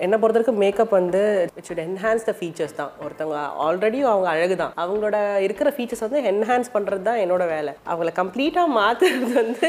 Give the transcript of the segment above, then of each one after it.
என்னை பொறுத்த வரைக்கும் மேக்கப் வந்து it should enhance the features தான் ஒருத்தவங்க ஆல்ரெடி அவங்க அழகு தான் அவங்களோட இருக்கிற ஃபீச்சர்ஸ் வந்து என்ஹான்ஸ் பண்ணுறது தான் என்னோட வேலை அவங்கள கம்ப்ளீட்டாக மாற்றுறது வந்து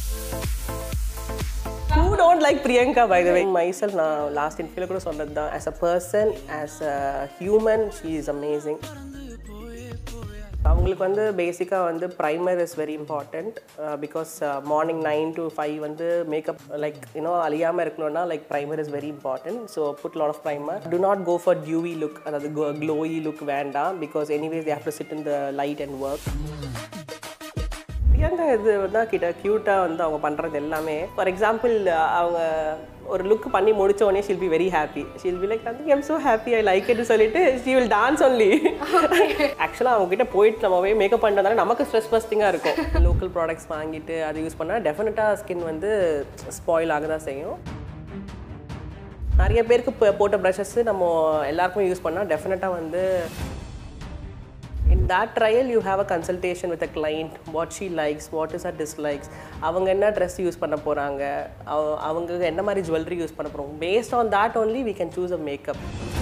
who don't like Priyanka by the way myself நான் லாஸ்ட் இன்ஃபியில் கூட சொன்னது தான் as a person as a human she is amazing அவங்களுக்கு வந்து பேசிக்காக வந்து primer is very important because morning nine to five வந்து மேக்கப் லைக் யூனோ அழியாமல் இருக்கணும்னா like primer is very important so put lot of primer to not go for dewy look அதாவது glowy look வேண்டாம் because anyways they have to sit in the light and work Priyanka இது தான் கிட்ட க்யூட்டாக வந்து அவங்க பண்ணுறது எல்லாமே ஃபார் எக்ஸாம்பிள் அவங்க ஒரு லுக் பண்ணி முடிச்ச உடனே she'll be very happy she'll be like nothing um so happy I like இட்னு சொல்லிட்டு ஷி வில் டான்ஸ் ஒன்லி ஆக்சுவலாக அவங்க கிட்ட போயிட்டு நம்ம போய் மேக்கப் பண்ணுறதால நமக்கு ஸ்ட்ரெஸ் பஸ்டிங்காக இருக்கும் லோக்கல் ப்ராடக்ட்ஸ் வாங்கிட்டு அதை யூஸ் பண்ணால் டெஃபினட்டாக ஸ்கின் வந்து ஸ்பாயில் ஆக தான் செய்யும் நிறைய பேருக்கு இப்போ போட்ட ப்ரஷஸ் நம்ம எல்லாருக்கும் யூஸ் பண்ணால் டெஃபினட்டாக வந்து இன் that trial you have a consultation with a client what she likes what is her dislikes அவங்க என்ன ட்ரெஸ் யூஸ் பண்ண போகிறாங்க அவங்க என்ன மாதிரி ஜுவல்லரி யூஸ் பண்ண போகிறோம் based on that only we can choose a makeup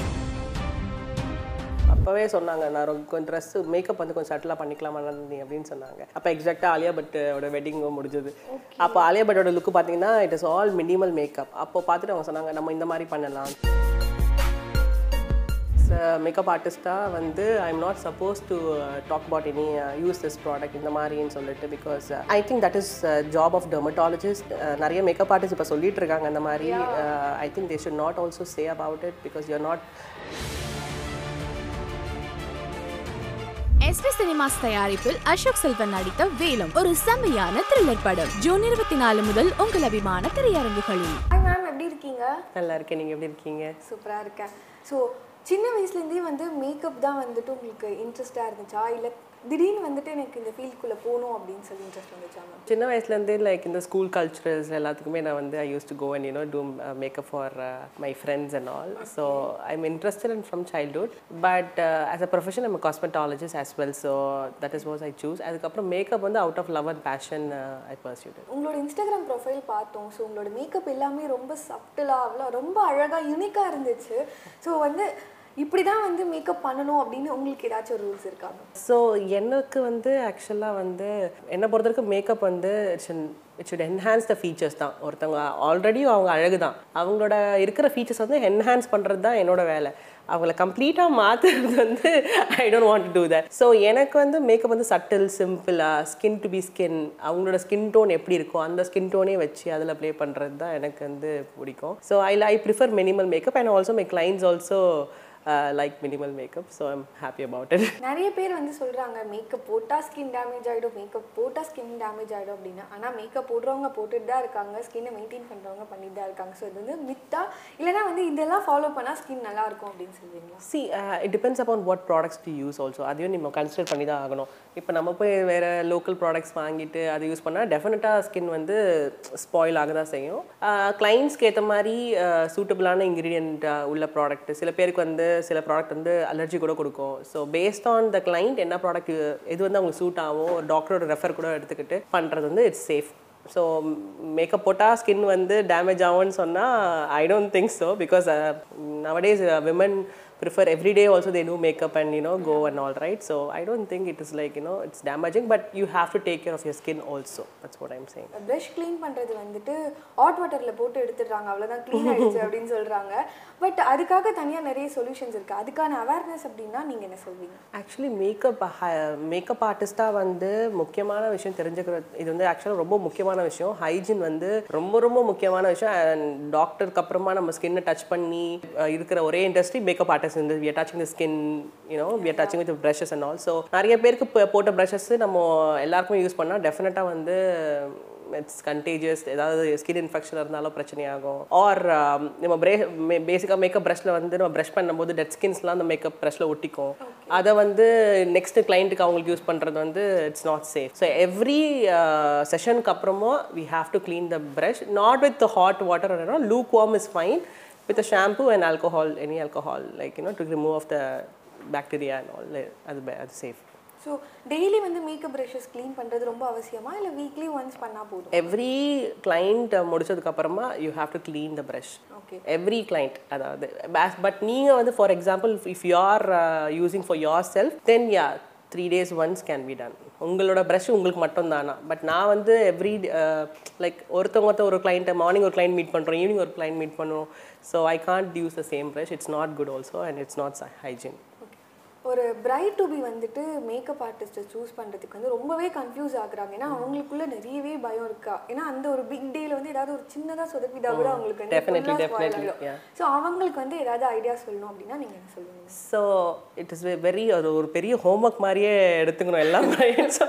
அப்போவே சொன்னாங்க நான் ரொம்ப கொஞ்சம் ட்ரெஸ் மேக்கப் வந்து கொஞ்சம் சட்டிலாக பண்ணிக்கலாமா நந்தினி அப்படின்னு சொன்னாங்க அப்போ எக்ஸாக்டாக ஆலியா பட்டோட வெட்டிங் முடிஞ்சது அப்போ ஆலியா பட்டோட லுக் பார்த்தீங்கன்னா it is all minimal makeup அப்போ பார்த்துட்டு அவங்க சொன்னாங்க நம்ம இந்த மாதிரி பண்ணலாம் மேக்கப் ஆர்டிஸ்ட்டாக வந்து I am not suppose to talk about any use this product இந்த மாதிரின்னு சொல்லிட்டு because I think that is job of dermatologist நிறைய மேக்கப் ஆர்டிஸ்ட் இப்போ சொல்லிட்டு இருக்காங்க அந்த மாதிரி I think they should not also say about it because you're not SP Cinemas தயாரிப்பில் அசோக் செல்வன் நடித்த வேலம் ஒரு செம்மையான த்ரில்லர் படம் ஜூன் இருபத்தி நாலு முதல் உங்கள் அபிமான திரையரங்குகளில் ஹாய் மேம் எப்படி இருக்கீங்க நல்லா இருக்கேன் நீங்கள் எப்படி இருக்கீங்க சூப்பராக இருக்கேன் ஸோ சின்ன வயசுலேருந்தே வந்து மேக்கப் தான் வந்துட்டு உங்களுக்கு இன்ட்ரெஸ்டாக இருந்துச்சா இல்லை திடீர்னு வந்துட்டு எனக்கு இந்த ஃபீல்டுக்குள்ளே போகணும் அப்படின்னு சொல்லி இன்ட்ரெஸ்ட் வந்துச்சா மேம் சின்ன வயசுலேருந்தே லைக் இந்த ஸ்கூல் கல்ச்சுரல்ஸ் எல்லாத்துக்குமே நான் வந்து I used to go and you know do makeup for my friends and all so I am interested in from childhood but as a profession I'm cosmetologist as well so that is was I choose அதுக்கப்புறம் makeup வந்து out of love and passion I pursued உங்களோட Instagram profile பார்த்தோம் so உங்களோட makeup எல்லாமே ரொம்ப சப்டலாக அவ்வளோ ரொம்ப அழகாக யூனிக்காக இருந்துச்சு ஸோ வந்து இப்படி தான் வந்து மேக்கப் பண்ணணும் அப்படின்னு உங்களுக்கு ஏதாச்சும் ஒரு ரூல்ஸ் இருக்கா மேம் ஸோ எனக்கு வந்து ஆக்சுவலாக வந்து என்னை பொறுத்த வரைக்கும் மேக்கப் வந்து it's it should enhance the features தான் ஒருத்தவங்க ஆல்ரெடி அவங்க அழகு தான் அவங்களோட இருக்கிற ஃபீச்சர்ஸ் வந்து என்ஹான்ஸ் பண்ணுறது தான் என்னோட வேலை அவங்கள கம்ப்ளீட்டாக மாற்றுறது வந்து I don't want to do that so எனக்கு வந்து மேக்கப் வந்து சட்டில் சிம்பிளாக ஸ்கின் டு பி ஸ்கின் அவங்களோட ஸ்கின் டோன் எப்படி இருக்கோ அந்த ஸ்கின் டோனே வச்சு அதில் ப்ளே பண்ணுறது தான் எனக்கு வந்து பிடிக்கும் so I I prefer minimal makeup and also my clients also like minimal makeup so I'm happy about it நிறைய பேர் வந்து சொல்கிறாங்க மேக்கப் போட்டால் ஸ்கின் டேமேஜ் ஆகிடும் மேக்கப் போட்டால் ஸ்கின் டேமேஜ் ஆகிடும் அப்படின்னு ஆனால் மேக்கப் போடுறவங்க போட்டுட்டு தான் இருக்காங்க ஸ்கின்னை மெயின்டைன் பண்ணுறவங்க பண்ணிட்டு தான் இருக்காங்க ஸோ இது வந்து மித்தா இல்லைனா வந்து இதெல்லாம் ஃபாலோ பண்ணால் ஸ்கின் நல்லா இருக்கும் அப்படின்னு சொல்லுவீங்களா see it depends upon what products to use also அதையும் நம்ம கன்சிடர் பண்ணி தான் ஆகணும் இப்போ நம்ம போய் வேறு லோக்கல் ப்ராடக்ட்ஸ் வாங்கிட்டு அதை யூஸ் பண்ணால் டெஃபினட்டாக ஸ்கின் வந்து ஸ்பாயில் ஆக தான் செய்யும் கிளைண்ட்ஸ்க்கு ஏற்ற மாதிரி சூட்டபிளான இன்க்ரீடியன்ட் உள்ள ப்ராடக்ட் சில பேருக்கு வந்து சில ப்ராடக்ட் வந்து அலர்ஜி கூட கொடுக்கும் so based on the client என்ன ப்ராடக்ட் எது வந்து அவங்களுக்கு சூட் ஆகும் ஒரு டாக்டரோட ரெஃபர் கூட எடுத்துக்கிட்டு பண்ணுறது வந்து இட்ஸ் சேஃப் ஸோ மேக்கப் போட்டால் ஸ்கின் வந்து டேமேஜ் ஆகும்னு சொன்னால் I don't think so because nowadays women prefer every day also they do makeup and you know go and all right so i don't think it is like you know it's damaging but you have to take care of your skin also that's what i'm saying brush clean பண்ணுறது வந்துட்டு hot வாட்டரில் போட்டு எடுத்துடுறாங்க அவ்வளோதான் clean ஆயிடுச்சு அப்படின்னு சொல்கிறாங்க but அதுக்காக தனியாக நிறைய சொல்யூஷன்ஸ் இருக்குது அதுக்கான அவேர்னஸ் அப்படின்னா நீங்கள் என்ன சொல்வீங்க ஆக்சுவலி மேக்கப் மேக்கப் ஆர்டிஸ்ட்டாக வந்து முக்கியமான விஷயம் தெரிஞ்சுக்கிறது இது வந்து ஆக்சுவலாக ரொம்ப முக்கியமான விஷயம் ஹைஜீன் வந்து ரொம்ப ரொம்ப முக்கியமான விஷயம் அண்ட் டாக்டருக்கு அப்புறமா நம்ம ஸ்கின்னை டச் பண்ணி அஹ், இருக்கிற ஒரே இண்டஸ்ட்ரி மேக்கப் ஆர்டிஸ்ட் இந்த we touching the skin you know we touching with brushes and all so நிறைய பேருக்கு இப்போ போட்ட ப்ரஷஸ் நம்ம எல்லாருக்குமே யூஸ் பண்ணால் டெஃபினட்டாக வந்து இட்ஸ் கண்டேஜியஸ் ஏதாவது ஸ்கின் இன்ஃபெக்ஷன் இருந்தாலும் பிரச்சனையாகும் ஆர் நம்ம பிரே பேசிக்காக மேக்கப் ப்ரஷில் வந்து நம்ம ப்ரஷ் பண்ணும்போது டெட் ஸ்கின்ஸ்லாம் அந்த மேக்கப் ப்ரஷில் ஒட்டிக்கும் அதை வந்து நெக்ஸ்ட் கிளைண்ட்டுக்கு அவங்களுக்கு யூஸ் பண்ணுறது வந்து it's not safe so every செஷனுக்கு அப்புறமா we have to clean the brush not with hot water lukewarm is fine with a shampoo and alcohol, any alcohol, like you know, to remove of the bacteria and all. அது அது safe. So daily வந்து makeup brushes clean பண்ணுறது ரொம்ப அவசியமா இல்லை weekly once பண்ணால் போதும் every client முடிச்சதுக்கப்புறமா you have to clean the brush okay every client அதாவது பட் நீங்கள் வந்து for example if you are using for yourself then yeah three days once can be done உங்களோட brush உங்களுக்கு மட்டும் தானா பட் நான் வந்து எவ்ரி லைக் ஒருத்தவங்க ஒருத்தர் ஒரு கிளைண்ட்டை மார்னிங் ஒரு கிளைண்ட் மீட் பண்ணுறோம் ஈவினிங் ஒரு கிளைண்ட் மீட் பண்ணுவோம் so I can't use the same brush it's not good also and it's not hygiene okay ஒரு பிரைட் டு பி வந்துட்டு மேக்கப் ஆர்டிஸ்ட்டை சூஸ் பண்ணுறதுக்கு வந்து ரொம்பவே கன்ஃபியூஸ் ஆகுறாங்க ஏன்னா அவங்களுக்குள்ள நிறையவே பயம் இருக்கா ஏன்னா அந்த ஒரு பிக் டேல வந்து ஏதாவது ஒரு சின்னதாக சொதப்பிதா கூட அவங்களுக்கு Definitely, definitely, yeah. ஸோ அவங்களுக்கு வந்து ஏதாவது ஐடியா சொல்லணும் அப்படின்னா நீங்கள் என்ன சொல்லுவீங்க ஸோ இட் இஸ் வெரி அது ஒரு பெரிய ஹோம்ஒர்க் மாதிரியே எடுத்துக்கணும் எல்லாமே so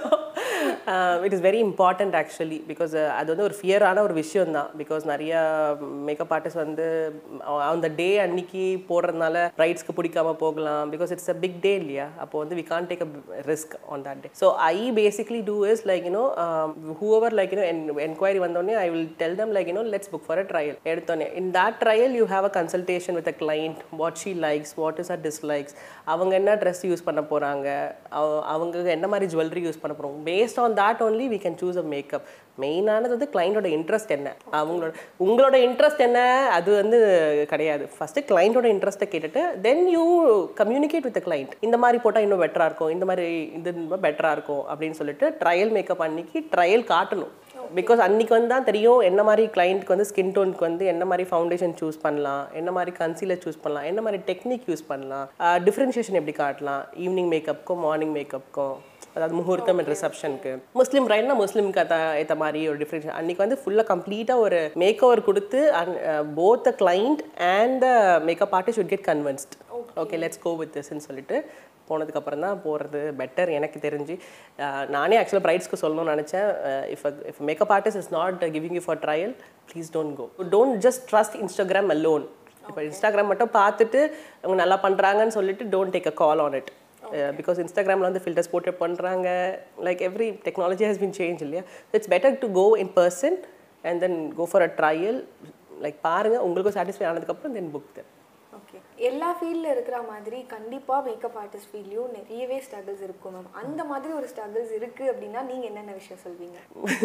it is very important actually because அது வந்து ஒரு ஃபியரான ஒரு விஷயம் தான் பிகாஸ் நிறைய மேக்கப் ஆர்டிஸ்ட் வந்து அந்த டே அன்னைக்கு போடுறதுனால ரைட்ஸ்க்கு பிடிக்காம போகலாம் because it's a big day இல்லையா அப்போ வந்து we can't take a risk on that day so I basically do is like you know whoever like you know enquiry வந்தோடனே I will tell them like you know let's book for a trial எடுத்தோடனே in that trial you have a consultation with a client what she likes what is her dislikes அவங்க என்ன dress use பண்ண போகிறாங்க அவங்க என்ன மாதிரி jewellery use பண்ண போகிறோம் based on that only we can choose a makeup மெயினானது வந்து கிளைண்டோட இன்ட்ரெஸ்ட் என்ன அவங்களோட உங்களோட இன்ட்ரெஸ்ட் என்ன அது வந்து கிடையாது ஃபஸ்ட்டு கிளைண்டோட இன்ட்ரெஸ்ட்டை கேட்டுட்டு then you communicate with client இந்த மாதிரி போட்டால் இன்னும் பெட்டராக இருக்கும் இந்த மாதிரி இது பெட்டராக இருக்கும் அப்படின்னு சொல்லிட்டு ட்ரையல் மேக்கப் அன்னைக்கு ட்ரையல் காட்டணும் பிகாஸ் அன்னைக்கு வந்து தான் தெரியும் என்ன மாதிரி கிளைண்ட்க்கு வந்து ஸ்கின் டோனுக்கு வந்து என்ன மாதிரி ஃபவுண்டேஷன் சூஸ் பண்ணலாம் என்ன மாதிரி கன்சீலர் சூஸ் பண்ணலாம் என்ன மாதிரி டெக்னிக் யூஸ் பண்ணலாம் டிஃப்ரென்ஷியேஷன் எப்படி காட்டலாம் ஈவினிங் மேக்கப்புக்கும் மார்னிங் மேக்கப்புக்கும் அதாவது முகூர்த்தம் அண்ட் ரிசப்ஷனுக்கு முஸ்லீம் பிரைட்னா முஸ்லீம்க்கு அத்த ஏற்ற மாதிரி ஒரு டிஃப்ரென்ஸ் அன்னைக்கு வந்து ஃபுல்லாக கம்ப்ளீட்டாக ஒரு மேக் ஓவர் கொடுத்து both the client and the makeup artist would get convinced okay let's go with திஸ்ன்னு சொல்லிட்டு போனதுக்கப்புறம் தான் போகிறது பெட்டர் எனக்கு தெரிஞ்சு அஹ், நானே ஆக்சுவலாக ப்ரைட்ஸ்க்கு சொல்லணும்னு நினச்சேன் if if makeup artist is not giving you for trial please don't go don't just trust Instagram alone இப்போ இன்ஸ்டாகிராம் மட்டும் பார்த்துட்டு அவங்க நல்லா பண்ணுறாங்கன்னு சொல்லிட்டு டோன்ட் டேக் அ கால் ஆன் இட் பிகாஸ் இன்ஸ்டாகிராமில் வந்து ஃபில்டர்ஸ் போட்டு பண்ணுறாங்க like every technology has been change இல்லையா it's better to go in person and then go for a trial like பாருங்கள் உங்களுக்கும் சாட்டிஸ்ஃபை ஆனதுக்கப்புறம் தென் புக் தென் ஓகே எல்லா ஃபீல்டில் இருக்கிற மாதிரி கண்டிப்பாக மேக்கப் ஆர்டிஸ்ட் ஃபீல்ட்லையும் நிறையவே ஸ்ட்ரகிள்ஸ் இருக்கும் மேம் அந்த மாதிரி ஒரு ஸ்ட்ரகிள்ஸ் இருக்குது அப்படின்னா நீங்கள் என்னென்ன விஷயம் சொல்வீங்க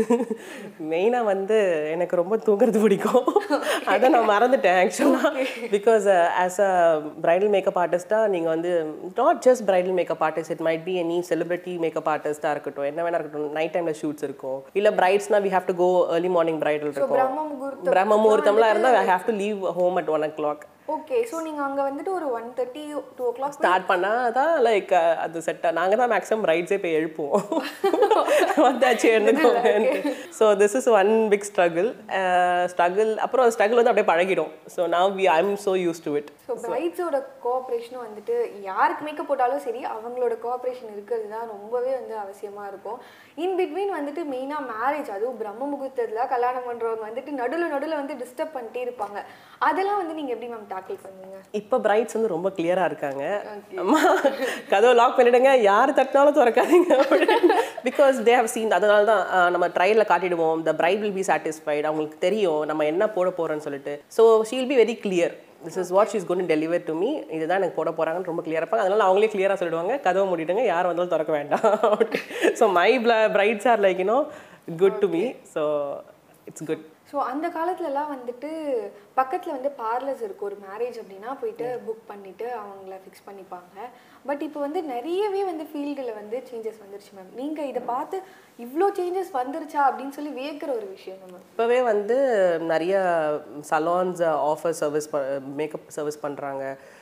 மெயினாக வந்து எனக்கு ரொம்ப தூங்குறது பிடிக்கும் அதை நான் மறந்துட்டேன் ஆக்சுவலாக because as a bridal makeup ஆர்டிஸ்ட்டாக நீங்கள் வந்து not just bridal makeup artist it might be any celebrity makeup ஆர்டிஸ்ட்டாக இருக்கட்டும் என்ன வேணா இருக்கட்டும் நைட் டைமில் ஷூட்ஸ் இருக்கும் இல்லை பிரைட்ஸ்னா we have to go early morning bridal இருக்கும் பிரம்ம முகூர்த்தம் பிரம்ம முகூர்த்தம்லாம் இருந்தால் I have to leave home at one o'clock okay so நீங்கள் அங்கே வந்துட்டு ஒரு one thirty two o'clock start பண்ணால் தான் லைக் அது செட்டாக நாங்கள் தான் மேக்ஸிமம் ரைட்ஸே போய் எழுப்புவோம் வந்தாச்சு எழுந்துக்கோங்க so this is one big struggle struggle அப்புறம் ஸ்ட்ரகிள் வந்து அப்படியே பழகிடும் ஸோ நான் we I am so used to it so பிரைட்ஸோட கோஆப்ரேஷனும் வந்துட்டு யாருக்கு மேக்கப் போட்டாலும் சரி அவங்களோட கோஆப்ரேஷன் இருக்கிறது தான் ரொம்பவே வந்து அவசியமாக இருக்கும் இன் பிட்வீன் வந்துட்டு மெயினாக மேரேஜ் அதுவும் பிரம்ம முகூர்த்தத்தில் கல்யாணம் பண்ணுறவங்க வந்துட்டு நடுவில் நடுவில் வந்து டிஸ்டர்ப் பண்ணிட்டே இருப்பாங்க அதெல்லாம் வந்து நீங்கள் எப்படி மேம் டேக்கிள் பண்ணுவீங்க இப்போ பிரைட்ஸ் வந்து ரொம்ப கிளியராக இருக்காங்க அம்மா கதவை லாக் பண்ணிடுங்க யார் தட்டினாலும் திறக்காதீங்க பிகாஸ் தே ஹவ் சீன் அதனால தான் ஆஹ், நம்ம ட்ரையலில் காட்டிடுவோம் the bride will be satisfied அவங்களுக்கு தெரியும் நம்ம என்ன போட போகிறோன்னு சொல்லிட்டு so she'll be very clear this is what she's gonna deliver to me இதுதான் எனக்கு போட போகிறாங்கன்னு ரொம்ப கிளியராக இருப்பாங்க அதனால அவங்களே கிளியராக சொல்லிடுவாங்க கதவை மூடிடுங்க யார் வந்தாலும் திறக்க வேண்டாம் so my brides are like you know good to me so it's good so அந்த காலத்துலலாம் வந்துட்டு பக்கத்தில் வந்து பார்லர்ஸ் இருக்கும் ஒரு மேரேஜ் அப்படின்னா போயிட்டு புக் பண்ணிவிட்டு அவங்கள ஃபிக்ஸ் பண்ணிப்பாங்க பட் இப்போ வந்து நிறையவே வந்து ஃபீல்டில் வந்து சேஞ்சஸ் வந்துருச்சு மேம் நீங்கள் இதை பார்த்து இவ்வளோ சேஞ்சஸ் வந்துருச்சா அப்படின்னு சொல்லி வியக்கிற ஒரு விஷயம் நம்ம இப்போவே வந்து நிறைய salons offer service makeup service பண்ணுறாங்க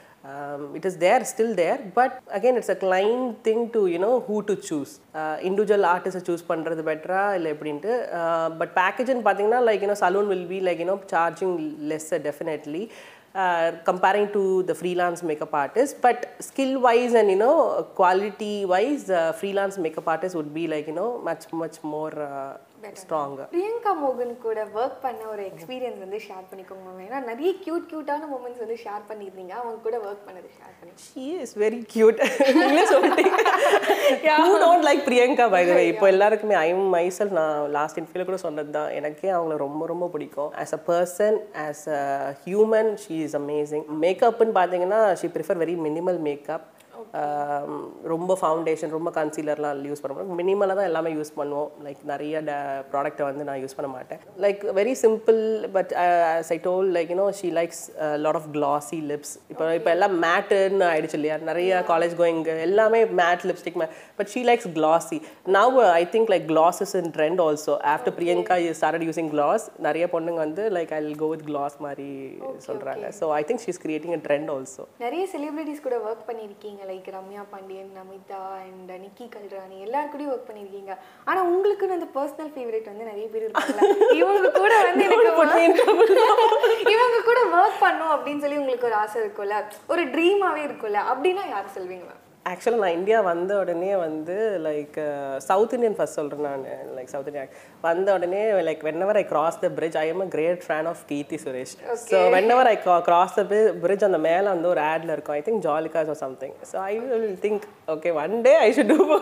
it is there still there but again it's a client thing to you know who to choose individual ஆர்டிஸ்ட்டை சூஸ் பண்ணுறது பெட்டரா இல்லை எப்படின்ட்டு பட் பேக்கேஜ்னு பார்த்தீங்கன்னா like you know salon will be like you know charging less definitely uh, comparing to the freelance makeup artist but skill wise and you know quality wise uh, freelance makeup artist would be like you know much much more uh, stronger Priyanka மோகன் கூட work பண்ண ஒரு experience வந்து share பண்ணிக்கோங்க ma'am ஏன்னா நிறைய cute க்யூட்டான moments வந்து ஷேர் பண்ணியிருந்தீங்க அவங்க கூட ஒர்க் பண்ணது ஷேர் பண்ணி she is very cute நீங்களே சொல்லிட்டீங்க who don't like Priyanka by the way இப்போ எல்லாருக்குமே ஐ myself நான் லாஸ்ட் இன்ஃபியில் கூட சொன்னது தான் எனக்கே அவங்கள ரொம்ப ரொம்ப பிடிக்கும் as a person as a human she is amazing மேக்கப்னு பார்த்தீங்கன்னா she prefer very minimal makeup ரொம்ப ஃபவுண்டேஷன் ரொம்ப கன்சீலர்லாம் யூஸ் பண்ண மாட்டோம் மினிமலாக தான் எல்லாமே யூஸ் பண்ணுவோம் லைக் நிறைய ப்ராடக்ட்டை வந்து நான் யூஸ் பண்ண மாட்டேன் like very simple but as I told like you know she likes lot of glossy lips இப்போ இப்போ எல்லாம் மேட்டுன்னு ஆயிடுச்சு இல்லையா நிறைய காலேஜ் கோயிங் எல்லாமே மேட் லிப்ஸ்டிக் மே but she likes glossy now I think like gloss is in trend also after Priyanka you started using gloss நிறைய பொண்ணுங்க வந்து like I go with gloss மாதிரி சொல்றாங்க so I think she's creating a trend also நிறைய celebrities கூட work பண்ணியிருக்கீங்க like Ramya Pandian Namitha and Nikki Galrani எல்லாரும் கூடயும் ஒர்க் பண்ணியிருக்கீங்க ஆனா உங்களுக்குன்னு அந்த பர்சனல் ஃபேவரட் வந்து நிறைய பேர் இருக்காங்க இவங்க கூட வந்து எனக்கு இவங்க கூட ஒர்க் பண்ணும் அப்படின்னு சொல்லி உங்களுக்கு ஒரு ஆசை இருக்கும்ல ஒரு ட்ரீமாவே இருக்கும்ல அப்படின்னா யார் சொல்வீங்க மேம் ஆக்சுவலாக நான் இந்தியா வந்த உடனே வந்து லைக் சவுத் இந்தியன் ஃபர்ஸ்ட் சொல்கிறேன் நான் லைக் சவுத் இந்தியன் வந்த உடனே like whenever I cross the bridge I am a great fan of Keerthy Suresh so whenever I cross the bridge அந்த மேலே வந்து ஒரு ஆட்ல இருக்கும் I think Joyalukkas or something so I will think okay one day I should do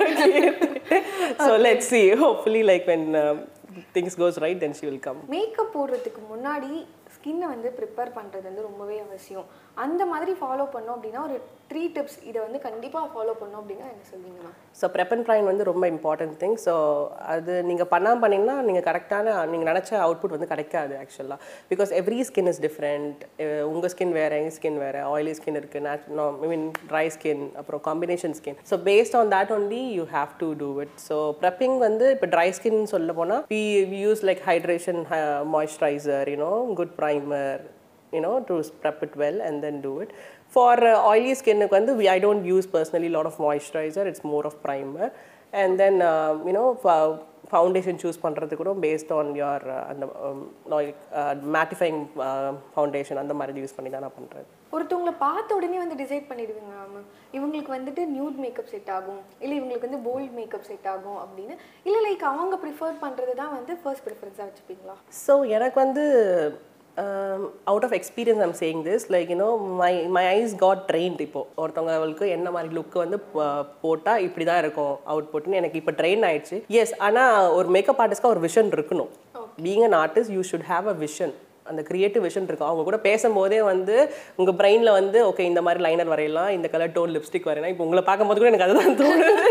so let see hopefully like when things goes right then she will come makeup போடுறதுக்கு முன்னாடி ஸ்கின்னை வந்து ப்ரிப்பேர் பண்ணுறது வந்து ரொம்பவே அவசியம் அந்த மாதிரி ஃபாலோ பண்ணோம் அப்படின்னா ஒரு த்ரீ டிப்ஸ் இதை வந்து கண்டிப்பாக ஃபாலோ பண்ணோம் அப்படின்னா என்ன சொல்வீங்க ma'am so prep and prime வந்து ரொம்ப இம்பார்ட்டன்ட் திங் ஸோ அது நீங்கள் பண்ணாமல் பண்ணிங்கன்னா நீங்கள் கரெக்டான நீங்கள் நினச்ச அவுட்புட் வந்து கிடைக்காது ஆக்சுவலாக because every skin is different உங்கள் ஸ்கின் வேறு எங்கள் ஸ்கின் வேறு ஆயிலி ஸ்கின் இருக்குது நேச் ஐ மீன் ட்ரை ஸ்கின் அப்புறம் combination skin so based on that only you have to do it so prepping வந்து இப்போ ட்ரை ஸ்கின் சொல்ல போனால் we use like hydration moisturiser you know good primer you know to prep it well and then do it for uh, oily skin க்கு வந்து we, i don't use personally a lot of moisturizer it's more of primer and then uh, you know foundation choose பண்ணுறது கூட based on your அந்த like mattifying foundation அந்த மாதிரி use பண்ணி தான் நான் பண்ணுறேன் ஒருத்தவங்களை பார்த்த உடனே வந்து டிசைட் பண்ணிடுவீங்க மேம் இவங்களுக்கு வந்துட்டு நியூட் மேக்கப் செட் ஆகும் இல்லை இவங்களுக்கு வந்து போல்ட் மேக்கப் செட் ஆகும் அப்படின்னு இல்லை லைக் அவங்க ப்ரிஃபர் பண்ணுறது தான் வந்து ஃபர்ஸ்ட் ப்ரிஃபரன்ஸாக வச்சுப்பீங்களா ஸோ எனக்கு வந்து out of experience I'm saying this like you know my my eyes got trained இப்போ ஒருத்தவங்களுக்கு என்ன மாதிரி லுக் வந்து போட்டால் இப்படி தான் இருக்கும் அவுட் புட்னு எனக்கு இப்போ ட்ரெயின் ஆயிடுச்சு எஸ் ஆனால் ஒரு மேக்கப் ஆர்டிஸ்ட்க்கு ஒரு விஷன் இருக்கணும் being an artist you should have a vision அந்த கிரியேட்டிவ் விஷன் இருக்கும் அவங்க கூட பேசும்போதே வந்து உங்கள் பிரெயினில் வந்து ஓகே இந்த மாதிரி லைனர் வரையலாம் இந்த கலர் டோன் லிப்ஸ்டிக் வரையலாம் இப்போ உங்களை பார்க்கும்போது கூட எனக்கு அதுதான் தோணுது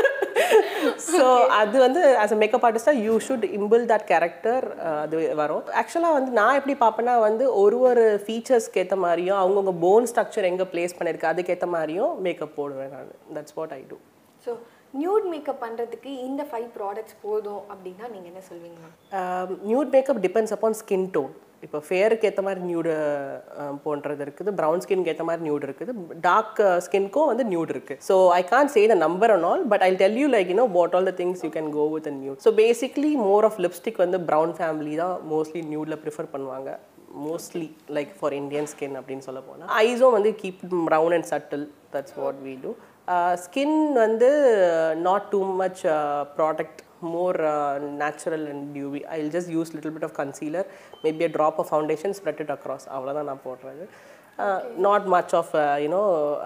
ஸோ அது வந்து ஆஸ் அ மேக்கப் ஆர்டிஸ்டாக you should imbibe that character அது வரும் ஆக்சுவலாக வந்து நான் எப்படி பார்ப்பேன்னா வந்து ஒரு ஒரு ஃபீச்சர்ஸ்க்கு ஏற்ற மாதிரியும் அவங்கவுங்க போன் ஸ்ட்ரக்சர் எங்கே ப்ளேஸ் பண்ணியிருக்கு அதுக்கேற்ற மாதிரியும் மேக்கப் போடுவேன் நான் that's what I do so nude makeup பண்ணுறதுக்கு இந்த ஃபைவ் ப்ராடக்ட்ஸ் போதும் அப்படின்னா நீங்கள் என்ன சொல்வீங்க ma'am nude makeup depends upon skin tone இப்போ ஃபேருக்கு ஏற்ற மாதிரி நியூடு போன்றது இருக்குது ப்ரௌன் ஸ்கின்க்கு ஏற்ற மாதிரி நியூட் இருக்குது டார்க் ஸ்கின்க்கும் வந்து நியூட் இருக்குது so I can say the number and all but I tell you like you know what all the things you can go with a nude so basically more of lipstick வந்து brown family தான் mostly நியூடில் prefer பண்ணுவாங்க mostly like for Indian skin அப்படின்னு சொல்ல போனால் ஐஸும் வந்து keep brown and subtle that's what we do skin வந்து not too much product more uh, natural and dewy. I'll just use little bit of concealer, maybe a drop of foundation, spread it across. அவ்வளோதான் நான் போடுறது not much of you know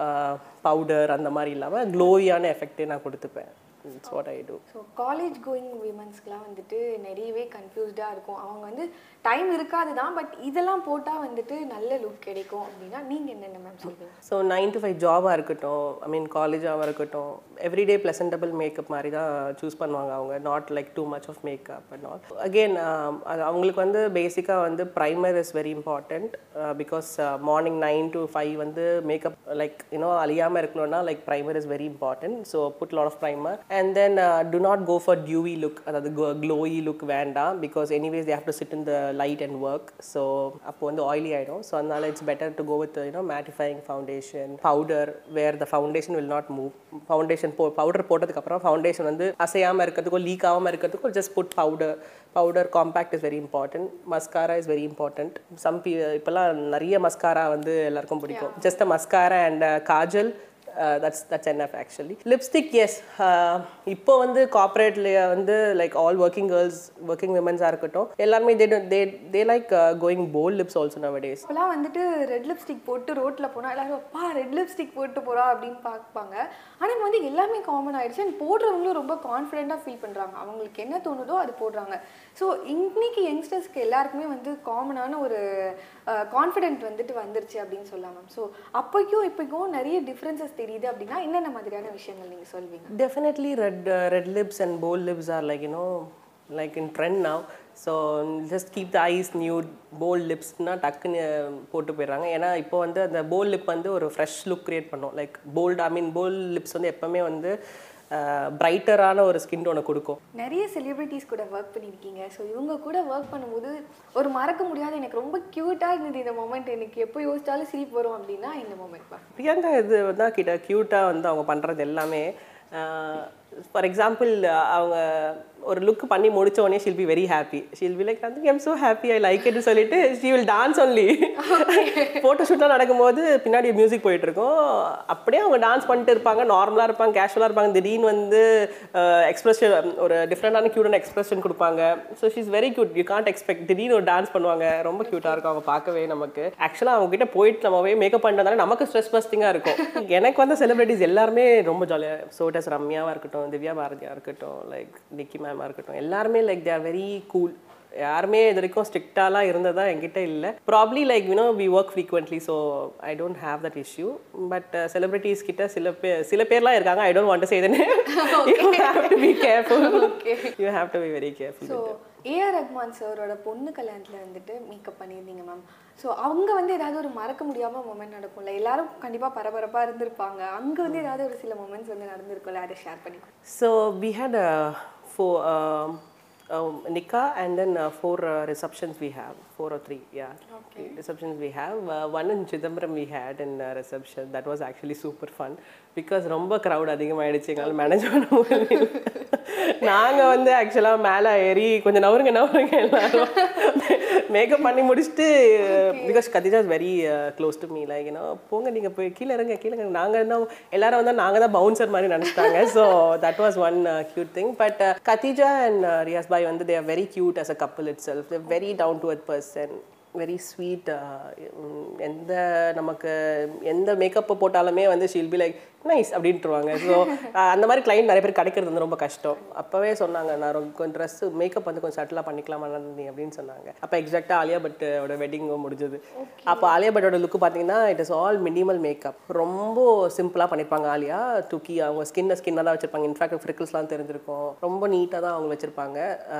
powder அந்த மாதிரி இல்லாமல் க்ளோவியான எஃபெக்டே நான் கொடுத்துப்பேன் it's what I do so college going விமன்ஸ்க்குலாம் வந்துட்டு நிறையவே கன்ஃபியூஸ்டாக இருக்கும் அவங்க வந்து டைம் இருக்காது தான் பட் இதெல்லாம் போட்டால் வந்துட்டு நல்ல லுக் கிடைக்கும் அப்படின்னா நீங்கள் என்னென்ன மேம் சொல்வீங்க ஸோ நைன் டு ஃபைவ் ஜாபாக இருக்கட்டும் ஐ மீன் காலேஜாக இருக்கட்டும் எவ்ரிடே ப்ளசன்டபிள் மேக்கப் மாதிரி தான் சூஸ் பண்ணுவாங்க அவங்க not like too much of makeup and all again அது அவங்களுக்கு வந்து பேசிக்காக வந்து primer is very important because morning nine to five வந்து மேக்கப் லைக் யூனோ அழியாமல் இருக்கணும்னா like primer is very important so put lot of primer and then to not go for dewy look அதாவது glowy look வேண்டாம் because anyways they have to sit in the light and work so அப்போ வந்து oily ஆகிடும் so அதனால it's better to go with you know mattifying foundation powder where the foundation will not move foundation போ powder போட்டதுக்கப்புறம் foundation வந்து அசையாமல் இருக்கிறதுக்கோ leak ஆகாமல் இருக்கிறதுக்கோ just put powder powder compact is very important mascara is very important சம் பீ இப்போல்லாம் நிறைய மஸ்காரா வந்து எல்லாருக்கும் பிடிக்கும் just a mascara and kajal that's that's enough actually lipstick yes இப்போ வந்து கார்ப்பரேட்ல வந்து like all working girls working விமன்ஸாக இருக்கட்டும் எல்லாருமே they they they like going bold lips also nowadays இப்போலாம் வந்துட்டு ரெட் லிப்ஸ்டிக் போட்டு ரோட்டில் போனால் எல்லாரும் அப்பா ரெட் லிப்ஸ்டிக் போட்டு போகிறா அப்படின்னு பார்ப்பாங்க ஆனால் வந்து எல்லாமே காமன் ஆயிடுச்சு அண்ட் போடுறவங்களும் ரொம்ப கான்ஃபிடென்ட்டாக ஃபீல் பண்ணுறாங்க அவங்களுக்கு என்ன தோணுதோ அது போடுறாங்க ஸோ இன்னைக்கு யங்ஸ்டர்ஸ்க்கு எல்லாருக்குமே வந்து காமனான ஒரு கான்ஃபிடென்ட் வந்துட்டு வந்துருச்சு அப்படின்னு சொல்லலாம் மேம் ஸோ அப்போக்கும் இப்போக்கும் நிறைய டிஃப்ரென்சஸ் தெரியுது அப்படின்னா என்னென்ன மாதிரியான விஷயங்கள் நீங்கள் சொல்வீங்க Definitely, red uh, red lips and bold lips are like you know like in trend now. So just keep the eyes nude bold லிப்ஸ்னா டக்குன்னு போட்டு போயிடுறாங்க ஏன்னா இப்போ வந்து அந்த போல்ட் லிப் வந்து ஒரு ஃப்ரெஷ் லுக் கிரியேட் பண்ணும் like bold I mean bold lips வந்து எப்போவுமே வந்து பிரைட்டரான ஒரு ஸ்கின் டோனை கொடுக்கும் நிறைய செலிபிரிட்டிஸ் கூட ஒர்க் பண்ணியிருக்கீங்க ஸோ இவங்க கூட ஒர்க் பண்ணும்போது ஒரு மறக்க முடியாத எனக்கு ரொம்ப க்யூட்டாக இருந்தது இந்த மூமெண்ட் எனக்கு எப்போ யோசிச்சாலும் சிரிப்பு வரும் அப்படின்னா இந்த மூமெண்ட் பா பிரியங்கா இது தான் கிட்ட க்யூட்டாக வந்து அவங்க பண்ணுறது எல்லாமே ஃபார் எக்ஸாம்பிள் அவங்க ஒரு லுக் பண்ணி முடிச்ச உடனே she'll be very happy she'll be like வந்து am so happy I like இட்னு சொல்லிட்டு she will dance only photo ஷூட்லாம் நடக்கும்போது பின்னாடி மியூசிக் போயிட்டு இருக்கும் அப்படியே அவங்க டான்ஸ் பண்ணிட்டு இருப்பாங்க நார்மலாக இருப்பாங்க கேஷுவலாக இருப்பாங்க திடீர்னு வந்து எக்ஸ்பிரஷன் ஒரு டிஃப்ரெண்டான க்யூட்டான எக்ஸ்பிரஷன் கொடுப்பாங்க so she is very cute you can't expect திடீர்னு ஒரு டான்ஸ் பண்ணுவாங்க ரொம்ப க்யூட்டாக இருக்கும் அவங்க பார்க்கவே நமக்கு ஆக்சுவலாக அவங்க கிட்ட போயிட்டு நம்மவே மேக்கப் பண்ணுறதுனால நமக்கு ஸ்ட்ரெஸ் பஸ்டிங்காக இருக்கும் எனக்கு வந்து செலிபிரிட்டிஸ் எல்லாருமே ரொம்ப ஜாலியாக சோட்டஸ் ரம்யாவாக இருக்கட்டும் திவ்யா பாரதியாக இருக்கட்டும் லைக் நிக்கி மேமாக இருக்கட்டும் எல்லாருமே like they are very cool யாருமே இது வரைக்கும் ஸ்ட்ரிக்டாலாம் இருந்ததா என்கிட்ட இல்லை probably like you know we work frequently so I don't have that issue but celebrities கிட்ட சில பேர் சில பேர்லாம் இருக்காங்க I don't want to say then you have to be careful you have to be very careful so A R Rahman சாரோட பொண்ணு கல்யாணத்தில் வந்துட்டு மேக்கப் பண்ணியிருந்தீங்க மேம் ஸோ அவங்க வந்து ஏதாவது ஒரு மறக்க முடியாமல் மூமெண்ட் நடக்கும்ல எல்லாரும் கண்டிப்பாக பரபரப்பாக இருந்திருப்பாங்க அங்கே வந்து ஏதாவது ஒரு சில மூமெண்ட்ஸ் வந்து நடந்திருக்கும்ல அதை ஷேர் பண்ணி So we had uh, four um, um, nikah and then uh, four uh, receptions we have, four or three, yeah. Okay. Receptions we have. Uh, one in Chidambaram we had in uh, reception. That was actually super fun because ரொம்ப crowd அதிகமாகிடுச்சு எங்களால் manage பண்ண முடியல நாங்கள் வந்து ஆக்சுவலாக மேலே ஏறி கொஞ்சம் நவருங்க நவருங்க எல்லாரும் மேக்கப் பண்ணி முடிச்சுட்டு because Khatija is very close to me like ஏன்னா போங்க நீங்கள் போய் கீழே இறங்க கீழே இறங்க நாங்கள் என்ன எல்லாரும் வந்து நாங்கள் தான் பவுன்சர் மாதிரி நினச்சிட்டாங்க so that was one cute thing but Khatija and Riyaz bhai வந்து they're very cute as a couple itself they're very down to earth person very sweet எந்த நமக்கு எந்த மேக்கப்பை போட்டாலுமே வந்து ஷீல் பி லைக் நைஸ் அப்படின்ட்டுருவாங்க ஸோ அந்த மாதிரி கிளைண்ட் நிறைய பேர் கிடைக்கிறது வந்து ரொம்ப கஷ்டம் அப்போவே சொன்னாங்க நான் ரொம்ப கொஞ்சம் ட்ரெஸ் மேக்கப் வந்து கொஞ்சம் சட்டிலாக பண்ணிக்கலாமா நந்தினி அப்படின்னு சொன்னாங்க அப்போ எக்ஸாக்டாக ஆலியா பட்டோட வெட்டிங் முடிஞ்சது அப்போ ஆலியா பட்டோட லுக்கு பார்த்தீங்கன்னா it is all minimal makeup ரொம்ப சிம்பிளாக பண்ணியிருப்பாங்க ஆலியா தூக்கி அவங்க ஸ்கின்னை ஸ்கின்னாக தான் வச்சிருப்பாங்க இன்ஃபேக்ட் ஃப்ரிக்கிள்ஸ்லாம் தெரிஞ்சிருக்கும் ரொம்ப நீட்டாக தான் அவங்க வச்சிருப்பாங்க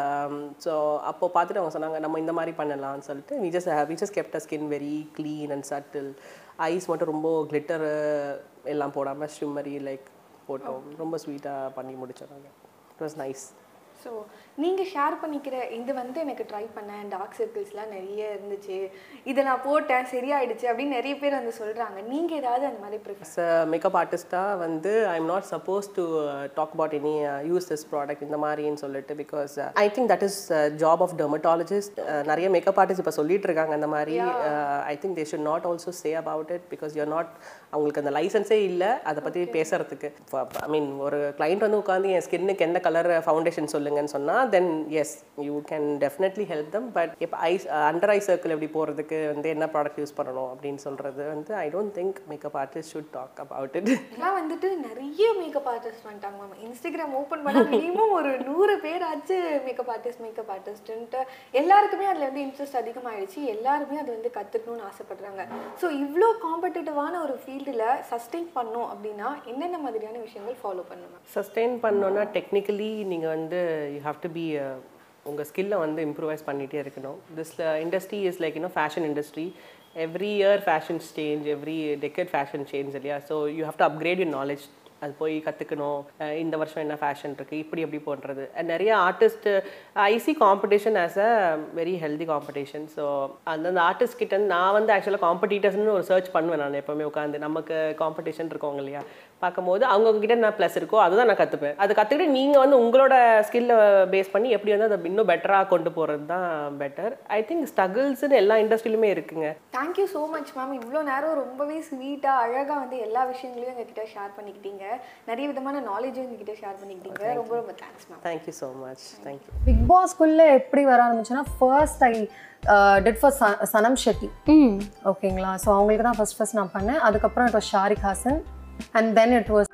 ஸோ அப்போ பார்த்துட்டு அவங்க சொன்னாங்க நம்ம இந்த மாதிரி பண்ணலாம்னு சொல்லிட்டு we just we just kept a skin very clean and subtle eyes மட்டும் ரொம்ப கிளிட்டர் எல்லாம் போடாமல் ஷிம்மரி லைக் போட்டோம் ரொம்ப ஸ்வீட்டாக பண்ணி முடிச்சோம் நாங்கள் இட் வாஸ் நைஸ் ஸோ நீங்கள் ஷேர் பண்ணிக்கிற இது வந்து எனக்கு ட்ரை பண்ணேன் டார்க் சர்க்கிள்ஸ்லாம் நிறைய இருந்துச்சு இதை நான் போட்டேன் சரியாயிடுச்சு அப்படின்னு நிறைய பேர் வந்து சொல்கிறாங்க நீங்கள் ஏதாவது அந்த மாதிரி ப்ரிஃபர் as a மேக்கப் ஆர்டிஸ்ட்டாக வந்து I am not suppose to talk about any use this product இந்த மாதிரின்னு சொல்லிட்டு because I think that is job of dermatologist நிறைய மேக்கப் ஆர்டிஸ்ட் இப்போ சொல்லிட்டு இருக்காங்க அந்த மாதிரி I think they should not also say about it because you're not அவங்களுக்கு அந்த லைசன்ஸே இல்லை அதை பற்றி பேசுறதுக்கு ஐ மீன் ஒரு கிளைண்ட் வந்து உட்காந்து என் ஸ்கின்னுக்கு என்ன கலர் ஃபவுண்டேஷன் சொல்லுங்கன்னு சொன்னால் then yes you can definitely help them but இப்போ ஐஸ் அண்டர் ஐ சர்க்கிள் எப்படி போகிறதுக்கு வந்து என்ன ப்ராடக்ட் யூஸ் பண்ணணும் அப்படின்னு சொல்கிறது வந்து I don't think makeup artist should talk about it எல்லாம் வந்துட்டு நிறைய மேக்கப் ஆர்டிஸ்ட் வந்துட்டாங்க மேம் இன்ஸ்டாகிராம் ஓப்பன் பண்ணா மினிமம் ஒரு நூறு பேர் ஆச்சு மேக்கப் ஆர்டிஸ்ட் மேக்கப் ஆர்டிஸ்ட்டுன்ட்டு எல்லாருக்குமே அதில் வந்து இன்ட்ரெஸ்ட் அதிகமாகிடுச்சு எல்லாருமே அது வந்து கற்றுக்கணும்னு ஆசைப்படுறாங்க ஸோ இவ்வளோ காம்படிட்டிவான ஒரு ஃபீல்டில் சஸ்டெயின் பண்ணோம் அப்படின்னா என்னென்ன மாதிரியான விஷயங்கள் ஃபாலோ பண்ணணும் சஸ்டெயின் பண்ணோன்னா டெக்னிக்கலி நீங்கள் வந்து யூ ஹாவ் டு பி உங்கள் ஸ்கில்லை வந்து இம்ப்ரூவைஸ் பண்ணிகிட்டே இருக்கணும் this industry is like you know fashion industry every year fashion change every decade fashion change இல்லையா so you have to upgrade your knowledge அது போய் கற்றுக்கணும் இந்த வருஷம் என்ன ஃபேஷன் இருக்குது இப்படி எப்படி பண்ணுறது நிறைய artist I see competition as a very healthy competition so அந்தந்த ஆர்டிஸ்ட் கிட்ட இருந்து நான் வந்து ஆக்சுவலாக காம்படிட்டர்ஸ்னு ஒரு சர்ச் பண்ணுவேன் நான் எப்போவுமே உட்காந்து நமக்கு காம்படிஷன் இருக்கவங்க இல்லையா பார்க்கும்போது அவங்க கிட்ட என்ன ப்ளஸ் இருக்கோ அதுதான் நான் கற்றுப்பேன் அது கற்றுக்கிட்டு நீங்கள் வந்து உங்களோட ஸ்கில்லை பேஸ் பண்ணி எப்படி வந்து அதை இன்னும் பெட்டராக கொண்டு போகிறது தான் பெட்டர் ஐ திங்க் ஸ்ட்ரகிள்ஸ்னு எல்லா இண்டஸ்ட்ரியிலுமே இருக்குங்க தேங்க்யூ ஸோ மச் மேம் இவ்வளோ நேரம் ரொம்பவே ஸ்வீட்டாக அழகாக வந்து எல்லா விஷயங்களையும் எங்ககிட்ட ஷேர் பண்ணிக்கிட்டீங்க நிறைய விதமான நாலேஜும் எங்ககிட்ட ஷேர் பண்ணிக்கிட்டீங்க ரொம்ப ரொம்ப thanks ma'am thank you so much thank you big பாஸ்க்குள்ளே எப்படி வர ஆரம்பிச்சுன்னா first I did for Sanam Shetty ஓகேங்களா ஸோ அவங்களுக்கு தான் ஃபர்ஸ்ட் ஃபர்ஸ்ட் நான் பண்ணேன் அதுக்கப்புறம் it was Shariq Hassan and then it was